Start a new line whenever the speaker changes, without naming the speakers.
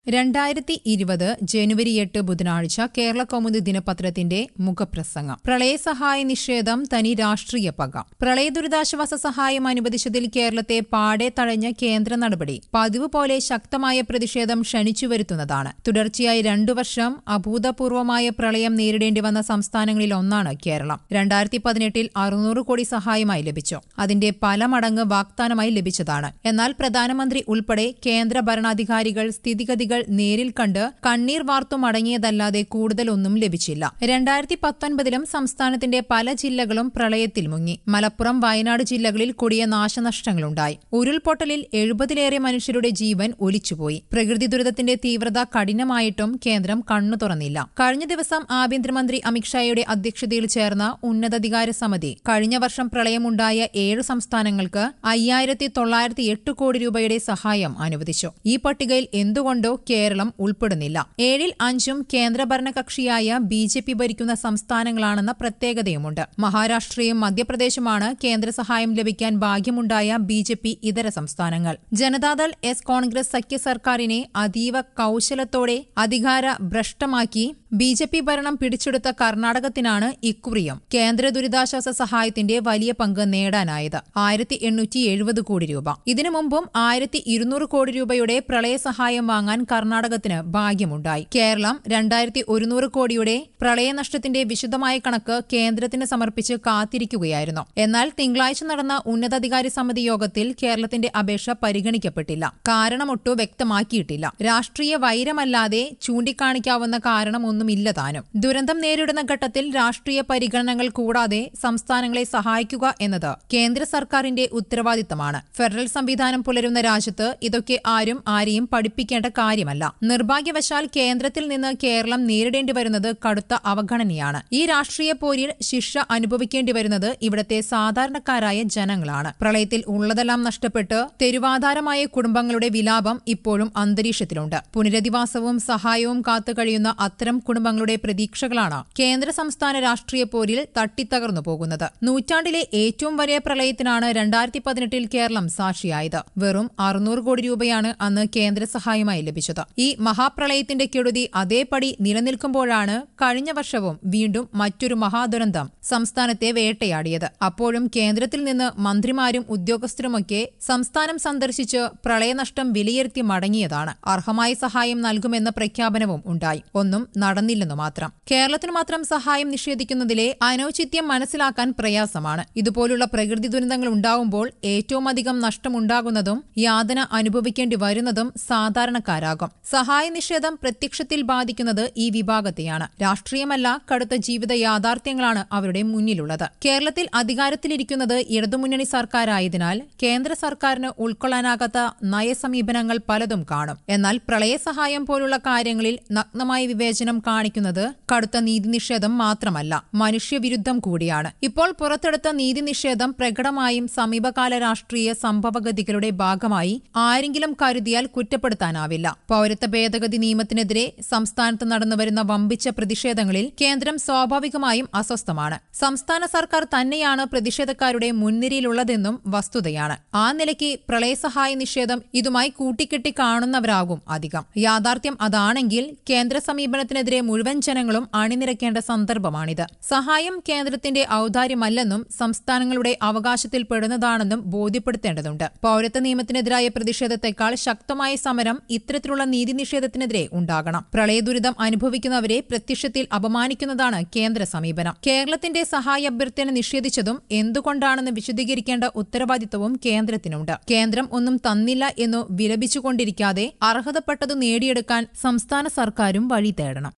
രണ്ടായിരത്തി ഇരുപത് ജനുവരി എട്ട് ബുധനാഴ്ച കേരള കൗമുദി ദിനപത്രത്തിന്റെ മുഖപ്രസംഗം പ്രളയസഹായ നിഷേധം തനി രാഷ്ട്രീയ പക പ്രളയ ദുരിതാശ്വാസ സഹായം അനുവദിച്ചതിൽ കേരളത്തെ പാടെ തഴഞ്ഞ കേന്ദ്ര നടപടി പതിവ് പോലെ ശക്തമായ പ്രതിഷേധം ക്ഷണിച്ചു വരുത്തുന്നതാണ് തുടർച്ചയായി രണ്ടു വർഷം അഭൂതപൂർവമായ പ്രളയം നേരിടേണ്ടി വന്ന സംസ്ഥാനങ്ങളിൽ ഒന്നാണ് കേരളം രണ്ടായിരത്തി പതിനെട്ടിൽ അറുന്നൂറ് കോടി സഹായമായി ലഭിച്ചു അതിന്റെ പല മടങ്ങ് വാഗ്ദാനമായി ലഭിച്ചതാണ് എന്നാൽ പ്രധാനമന്ത്രി ഉൾപ്പെടെ കേന്ദ്ര ഭരണാധികാരികൾ സ്ഥിതിഗതികൾ നേരിൽ കണ്ട് കണ്ണീർ വാർത്തു മടങ്ങിയതല്ലാതെ കൂടുതലൊന്നും ലഭിച്ചില്ല രണ്ടായിരത്തി പത്തൊൻപതിലും സംസ്ഥാനത്തിന്റെ പല ജില്ലകളും പ്രളയത്തിൽ മുങ്ങി മലപ്പുറം വയനാട് ജില്ലകളിൽ കൊടിയ നാശനഷ്ടങ്ങളുണ്ടായി ഉരുൾപൊട്ടലിൽ എഴുപതിലേറെ മനുഷ്യരുടെ ജീവൻ ഒലിച്ചുപോയി പ്രകൃതി ദുരിതത്തിന്റെ തീവ്രത കഠിനമായിട്ടും കേന്ദ്രം കണ്ണു തുറന്നില്ല കഴിഞ്ഞ ദിവസം ആഭ്യന്തരമന്ത്രി അമിത്ഷായുടെ അധ്യക്ഷതയിൽ ചേർന്ന ഉന്നതാധികാര സമിതി കഴിഞ്ഞ വർഷം പ്രളയമുണ്ടായ ഏഴ് സംസ്ഥാനങ്ങൾക്ക് അയ്യായിരത്തി തൊള്ളായിരത്തി എട്ട് കോടി രൂപയുടെ സഹായം അനുവദിച്ചു ഈ പട്ടികയിൽ എന്തുകൊണ്ടോ കേരളം ഉൾപ്പെടുന്നില്ല ഏഴിൽ അഞ്ചും കേന്ദ്രഭരണ കക്ഷിയായ ബി ജെ പി ഭരിക്കുന്ന സംസ്ഥാനങ്ങളാണെന്ന പ്രത്യേകതയുമുണ്ട് മഹാരാഷ്ട്രയും മധ്യപ്രദേശുമാണ് കേന്ദ്ര സഹായം ലഭിക്കാൻ ഭാഗ്യമുണ്ടായ ബി ജെ പി ഇതര സംസ്ഥാനങ്ങൾ ജനതാദൾ എസ് കോൺഗ്രസ് സഖ്യ സർക്കാരിനെ അതീവ കൌശലത്തോടെ അധികാര ഭ്രഷ്ടമാക്കി ബി ജെ പി ഭരണം പിടിച്ചെടുത്ത കർണാടകത്തിനാണ് ഇക്കുറിയും കേന്ദ്ര ദുരിതാശ്വാസ സഹായത്തിന്റെ വലിയ പങ്ക് നേടാനായത് ആയിരത്തി എണ്ണൂറ്റി എഴുപത് കോടി രൂപ ഇതിനു മുമ്പും ആയിരത്തി ഇരുന്നൂറ് കോടി രൂപയുടെ പ്രളയ സഹായം വാങ്ങാൻ കർണാടകത്തിന് ഭാഗ്യമുണ്ടായി കേരളം രണ്ടായിരത്തി ഒരുന്നൂറ് കോടിയുടെ പ്രളയനഷ്ടത്തിന്റെ വിശദമായ കണക്ക് കേന്ദ്രത്തിന് സമർപ്പിച്ച് കാത്തിരിക്കുകയായിരുന്നു എന്നാൽ തിങ്കളാഴ്ച നടന്ന ഉന്നതാധികാരി സമിതി യോഗത്തിൽ കേരളത്തിന്റെ അപേക്ഷ പരിഗണിക്കപ്പെട്ടില്ല കാരണമൊട്ടു വ്യക്തമാക്കിയിട്ടില്ല രാഷ്ട്രീയ വൈരമല്ലാതെ ചൂണ്ടിക്കാണിക്കാവുന്ന കാരണമൊന്നുമില്ല താനും ദുരന്തം നേരിടുന്ന ഘട്ടത്തിൽ രാഷ്ട്രീയ പരിഗണനകൾ കൂടാതെ സംസ്ഥാനങ്ങളെ സഹായിക്കുക എന്നത് കേന്ദ്ര സർക്കാരിന്റെ ഉത്തരവാദിത്തമാണ് ഫെഡറൽ സംവിധാനം പുലരുന്ന രാജ്യത്ത് ഇതൊക്കെ ആരും ആരെയും പഠിപ്പിക്കേണ്ട കാര്യമല്ല നിർഭാഗ്യവശാൽ കേന്ദ്രത്തിൽ നിന്ന് കേരളം നേരിടേണ്ടി വരുന്നത് കടുത്ത അവഗണനയാണ് ഈ രാഷ്ട്രീയ പോരിൽ ശിക്ഷ അനുഭവിക്കേണ്ടി വരുന്നത് ഇവിടത്തെ സാധാരണക്കാരായ ജനങ്ങളാണ് പ്രളയത്തിൽ ഉള്ളതെല്ലാം നഷ്ടപ്പെട്ട് തെരുവാധാരമായ കുടുംബങ്ങളുടെ വിലാപം ഇപ്പോഴും അന്തരീക്ഷത്തിലുണ്ട് പുനരധിവാസവും സഹായവും കാത്തു കഴിയുന്ന അത്തരം കുടുംബങ്ങളുടെ പ്രതീക്ഷകളാണ് കേന്ദ്ര സംസ്ഥാന രാഷ്ട്രീയ പോരിൽ തട്ടിത്തകർന്നു പോകുന്നത് നൂറ്റാണ്ടിലെ ഏറ്റവും വലിയ പ്രളയത്തിനാണ് രണ്ടായിരത്തി പതിനെട്ടിൽ കേരളം സാക്ഷിയായത് വെറും അറുന്നൂറ് കോടി രൂപയാണ് അന്ന് കേന്ദ്ര സഹായമായി ലഭിച്ചത് ഈ മഹാപ്രളയത്തിന്റെ കെടുതി അതേപടി നിലനിൽക്കുമ്പോഴാണ് കഴിഞ്ഞ വർഷവും വീണ്ടും മറ്റൊരു മഹാദുരന്തം സംസ്ഥാനത്തെ വേട്ടയാടിയത് അപ്പോഴും കേന്ദ്രത്തിൽ നിന്ന് മന്ത്രിമാരും ഉദ്യോഗസ്ഥരുമൊക്കെ സംസ്ഥാനം സന്ദർശിച്ച് പ്രളയനഷ്ടം വിലയിരുത്തി മടങ്ങിയതാണ് അർഹമായ സഹായം നൽകുമെന്ന പ്രഖ്യാപനവും ഉണ്ടായി ഒന്നും നടന്നില്ലെന്നു മാത്രം കേരളത്തിന് മാത്രം സഹായം നിഷേധിക്കുന്നതിലെ അനൌചിത്യം മനസ്സിലാക്കാൻ പ്രയാസമാണ് ഇതുപോലുള്ള പ്രകൃതി ദുരന്തങ്ങൾ ഉണ്ടാവുമ്പോൾ ഏറ്റവും അധികം നഷ്ടമുണ്ടാകുന്നതും യാതന അനുഭവിക്കേണ്ടി വരുന്നതും സാധാരണക്കാരാകും സഹായ നിഷേധം പ്രത്യക്ഷത്തിൽ ബാധിക്കുന്നത് ഈ വിഭാഗത്തെയാണ് രാഷ്ട്രീയമല്ല കടുത്ത ജീവിത യാഥാർത്ഥ്യങ്ങളാണ് അവരുടെ മുന്നിലുള്ളത് കേരളത്തിൽ അധികാരത്തിലിരിക്കുന്നത് ഇടതുമുന്നണി സർക്കാരായതിനാൽ കേന്ദ്ര സർക്കാരിന് ഉൾക്കൊള്ളാനാകാത്ത നയസമീപനങ്ങൾ പലതും കാണും എന്നാൽ പ്രളയസഹായം പോലുള്ള കാര്യങ്ങളിൽ നഗ്നമായ വിവേചനം കാണിക്കുന്നത് കടുത്ത നീതിനിഷേധം മാത്രമല്ല മനുഷ്യവിരുദ്ധം കൂടിയാണ് ഇപ്പോൾ പുറത്തെടുത്ത നീതിനിഷേധം പ്രകടമായും സമീപകാല രാഷ്ട്രീയ സംഭവഗതികളുടെ ഭാഗമായി ആരെങ്കിലും കരുതിയാൽ കുറ്റപ്പെടുത്താനാവില്ല പൌരത്വ ഭേദഗതി നിയമത്തിനെതിരെ സംസ്ഥാനത്ത് നടന്നുവരുന്ന വമ്പിച്ച പ്രതിഷേധങ്ങളിൽ കേന്ദ്രം സ്വാഭാവികമായും അസ്വസ്ഥമാണ് സംസ്ഥാന സർക്കാർ തന്നെയാണ് പ്രതിഷേധക്കാരുടെ മുൻനിരയിലുള്ളതെന്നും വസ്തുതയാണ് ആ നിലയ്ക്ക് പ്രളയസഹായ നിഷേധം ഇതുമായി കൂട്ടിക്കെട്ടി കാണുന്നവരാകും അധികം യാഥാർത്ഥ്യം അതാണെങ്കിൽ കേന്ദ്ര സമീപനത്തിനെതിരെ മുഴുവൻ ജനങ്ങളും അണിനിരക്കേണ്ട സന്ദർഭമാണിത് സഹായം കേന്ദ്രത്തിന്റെ ഔദാര്യമല്ലെന്നും സംസ്ഥാനങ്ങളുടെ അവകാശത്തിൽ പെടുന്നതാണെന്നും ബോധ്യപ്പെടുത്തേണ്ടതുണ്ട് പൌരത്വ നിയമത്തിനെതിരായ പ്രതിഷേധത്തെക്കാൾ ശക്തമായ സമരം ഇത്തരത്തിലുള്ള നീതി നിഷേധത്തിനെതിരെ ഉണ്ടാകണം പ്രളയദുരിതം അനുഭവിക്കുന്നവരെ പ്രത്യക്ഷത്തിൽ അപമാനിക്കുന്നതാണ് കേന്ദ്ര സമീപനം കേരളത്തിന്റെ സഹായ അഭ്യർത്ഥന നിഷേധിച്ചതും എന്തുകൊണ്ടാണെന്ന് വിശദീകരിക്കേണ്ട ഉത്തരവാദിത്തവും കേന്ദ്രത്തിനുണ്ട് കേന്ദ്രം ഒന്നും തന്നില്ല എന്നു വിലപിച്ചുകൊണ്ടിരിക്കാതെ അർഹതപ്പെട്ടതു നേടിയെടുക്കാൻ സംസ്ഥാന സർക്കാരും വഴി തേടണം